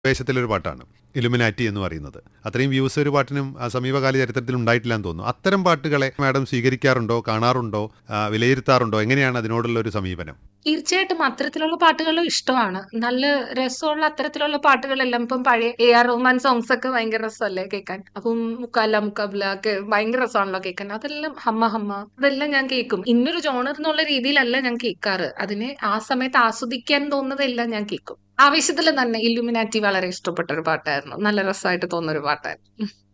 വേഷത്തിലൊരു പാട്ടാണ് ഇലുമിനാറ്റി എന്ന് പറയുന്നത് അത്രയും വ്യൂസ് ഒരു പാട്ടിനും ആ, സമീപകാല ചരിത്രത്തിൽ ഉണ്ടായിട്ടില്ല എന്ന് തോന്നുന്നു അത്തരം പാട്ടുകളെ മാഡം സ്വീകരിക്കാറുണ്ടോ കാണാറുണ്ടോ ആ, വിലയിരുത്താറുണ്ടോ എങ്ങനെയാണ് അതിനോടുള്ള ഒരു സമീപനം തീർച്ചയായിട്ടും അത്തരത്തിലുള്ള പാട്ടുകളും ഇഷ്ടമാണ് നല്ല രസമുള്ള അത്തരത്തിലുള്ള പാട്ടുകളെല്ലാം ഇപ്പം പഴയ എ ആർ റഹ്മാൻ സോങ്സ് ഒക്കെ ഭയങ്കര രസമല്ലേ കേൾക്കാൻ അപ്പം മുക്കാല മുക്കാബില ഒക്കെ ഭയങ്കര രസമാണല്ലോ കേൾക്കാൻ അതെല്ലാം ഹമ്മ ഹമ്മ അതെല്ലാം ഞാൻ കേൾക്കും ഇന്നൊരു ജോണർ എന്നുള്ള രീതിയിലല്ല ഞാൻ കേൾക്കാറ് അതിനെ ആ സമയത്ത് ആസ്വദിക്കാൻ തോന്നുന്നതെല്ലാം ഞാൻ കേൾക്കും ആവേശത്തിൽ തന്നെ ഇല്ലുമിനാറ്റി വളരെ ഇഷ്ടപ്പെട്ട ഒരു പാട്ടായിരുന്നു നല്ല രസമായിട്ട് തോന്നുന്ന ഒരു പാട്ടായിരുന്നു